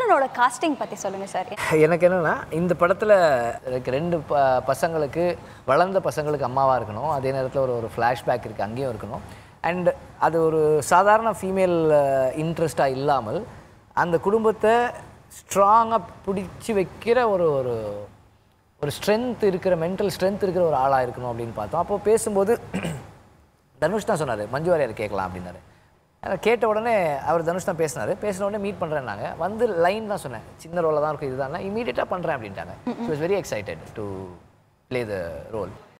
வில்லனோட costing பற்றி சொல்லுங்கள் sir எனக்கு என்னென்னா இந்த படத்தில் எனக்கு ரெண்டு ப பசங்களுக்கு வளர்ந்த பசங்களுக்கு அம்மாவாக இருக்கணும் அதே நேரத்தில் ஒரு ஒரு ஃப்ளாஷ்பேக் இருக்குது அங்கேயும் இருக்கணும் அண்ட் அது ஒரு சாதாரண ஃபீமேல் இன்ட்ரெஸ்டாக இல்லாமல் அந்த குடும்பத்தை ஸ்ட்ராங்காக பிடிச்சி வைக்கிற ஒரு ஒரு ஒரு ஸ்ட்ரென்த் இருக்கிற மென்டல் ஸ்ட்ரென்த் இருக்கிற ஒரு ஆளாக இருக்கணும் அப்படின்னு பார்த்தோம் அப்போ பேசும்போது தனுஷ் தான் சொன்னார் மஞ்சு வாரியர் கேட்கலாம் அப்படின்னாரு நான் கேட்ட உடனே அவர் தனுஷ் தான் பேசினார் பேசின உடனே மீட் பண்ணுறேன்னாங்க வந்து லைன் தான் சொன்னேன் சின்ன ரோலில் தான் இருக்கும் இதுதான் இமீடியட்டாக பண்ணுறேன் அப்படின்ட்டாங்க so is very excited to play the role